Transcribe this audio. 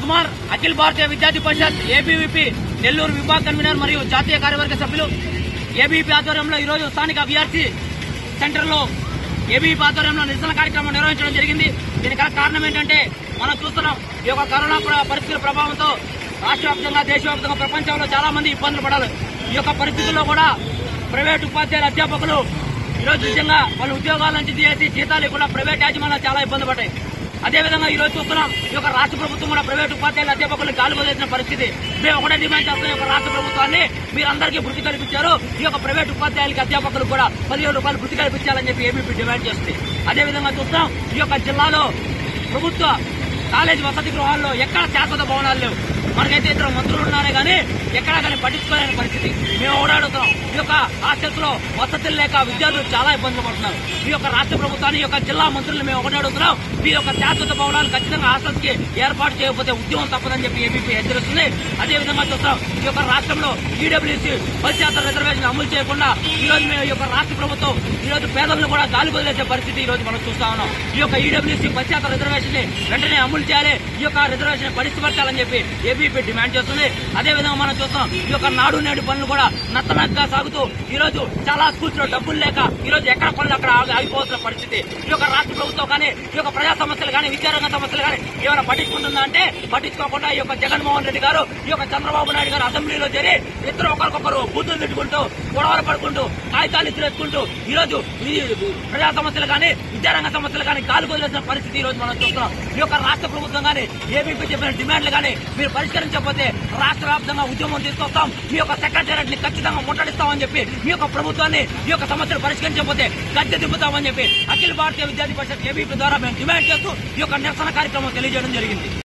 కుమార్ అఖిల భారతీయ విద్యార్థి పరిషత్ ఏబీవీపీ నెల్లూరు విభాగ కన్వీనర్ మరియు జాతీయ కార్యవర్గ సభ్యులు ఏబీవీ ఆధ్వర్యంలో ఈ రోజు స్థానిక విఆర్సీ సెంటర్ లో ఏబీవీ ఆధ్వర్యంలో నిరసన కార్యక్రమం నిర్వహించడం జరిగింది దీనికి గల కారణం ఏంటంటే మనం చూస్తున్నాం ఈ యొక్క కరోనా ప్ర- పరిస్థితుల ప్రభావంతో రాష్ట్ర వ్యాప్తంగా దేశవ్యాప్తంగా ప్రపంచంలో చాలా మంది ఇబ్బందులు పడాలి ఈ యొక్క పరిస్థితుల్లో కూడా ప్రైవేట్ ఉపాధ్యాయుల అధ్యాపకులు ఈరోజు నిజంగా వాళ్ళ ఉద్యోగాల నుంచి తీసేసి జీతాలు కూడా ప్రైవేట్ యాజమాన్యాలు చాలా ఇబ్బంది పడ్డాయి అదేవిధంగా ఈ రోజు చూస్తున్నాం ఈ యొక్క రాష్ట్ర ప్రభుత్వం కూడా ప్రైవేట్ ఉపాధ్యాయుల అధ్యాపకులు గాలి వదిలేసిన పరిస్థితి మేము ఒకటే డిమాండ్ చేస్తున్నాం ఈ యొక్క రాష్ట్ర ప్రభుత్వాన్ని మీరందరికీ వృత్తి కల్పించారు ఈ యొక్క ప్రైవేట్ ఉపాధ్యాయులకి అధ్యాపకులకు కూడా పదిహేను రూపాయలు వృత్తి కల్పించాలని చెప్పి ఏబీపీ డిమాండ్ చేస్తుంది అదేవిధంగా చూస్తున్నాం ఈ యొక్క జిల్లాలో ప్రభుత్వ కాలేజ్ వసతి గృహాల్లో ఎక్కడ శాశ్వత భవనాలు లేవు మనకైతే ఇద్దరు మంత్రులు ఉన్నారే కానీ ఎక్కడా కానీ పట్టించుకోలేని పరిస్థితి మేము ఓడాడుతున్నాం ఈ యొక్క హాస్టల్స్ లో వసతులు లేక విద్యార్థులు చాలా ఇబ్బందులు పడుతున్నారు ఈ యొక్క రాష్ట్ర ప్రభుత్వాన్ని ఈ యొక్క జిల్లా మంత్రులు మేము ఒకటి అడుగుతున్నాం ఈ యొక్క శాశ్వత భవనాలు ఖచ్చితంగా హాస్టల్స్ కి ఏర్పాటు చేయకపోతే ఉద్యమం తప్పదని చెప్పి ఏబీపీ హెచ్చరిస్తుంది అదేవిధంగా చూస్తాం ఈ యొక్క రాష్ట్రంలో ఈడబ్ల్యూసీ పశ్చాత్తల రిజర్వేషన్ అమలు చేయకుండా ఈ రోజు మేము ఈ యొక్క రాష్ట్ర ప్రభుత్వం ఈ రోజు పేదలను కూడా గాలి వదిలేసే పరిస్థితి ఈ రోజు మనం చూస్తా ఉన్నాం ఈ యొక్క ఈడబ్ల్యూసీ పశ్చాత్తల రిజర్వేషన్ ని వెంటనే అమలు చేయాలి ఈ యొక్క రిజర్వేషన్ పరిస్థితిపరచాలని చెప్పి ఏబీపీ డిమాండ్ చేస్తుంది అదేవిధంగా మనం చూస్తాం ఈ యొక్క నాడు నేడు పనులు కూడా నత్తనగ్గా సాగుతూ ఈ రోజు చాలా స్కూల్స్ లో డబ్బులు లేక ఈ రోజు ఎక్కడ పనులు అక్కడ ఆగి- ఆగిపోవాల్సిన పరిస్థితి ఈ యొక్క రాష్ట్ర ప్రభుత్వం కానీ ఈ యొక్క ప్రజా సమస్యలు కానీ విద్యారంగ సమస్యలు కానీ ఏమైనా పట్టించుకుంటుందా అంటే పట్టించుకోకుండా ఈ యొక్క జగన్మోహన్ రెడ్డి గారు ఈ యొక్క చంద్రబాబు నాయుడు గారు అసెంబ్లీలో చేరి ఇద్దరు ఒకరికొకరు బుద్ధులు తిట్టుకుంటూ గొడవలు పడుకుంటూ కాగితాలు ఇద్దరేసుకుంటూ ఈ రోజు ఈ ప్రజా సమస్యలు కానీ విద్యారంగ సమస్యలు కానీ గాలి వదిలేసిన పరిస్థితి ఈ రోజు మనం చూస్తున్నాం ఈ యొక్క రాష్ట్ర ప్రభుత్వం కానీ ఏబీపీ చెప్పిన డిమాండ్లు కానీ మీరు పరిష్కరించకపోతే రాష్ట్ర వ్యాప్తంగా ఉద్యమం తీసుకొస్తాం మీ యొక్క సెక్రటేరియట్ ని ఖచ్చితంగా ముట్టడిస్తామని చెప్పి మీ యొక్క ప్రభుత్వాన్ని ఈ యొక్క సమస్యలు పరిష్కరించకపోతే గద్దె దింపుతామని చెప్పి అఖిల భారతీయ విద్యార్థి పరిషత్ ఏబీపీ ద్వారా మేము డిమాండ్ చేస్తూ ఈ యొక్క నిరసన కార్యక్రమం తెలియజేయడం జరిగింది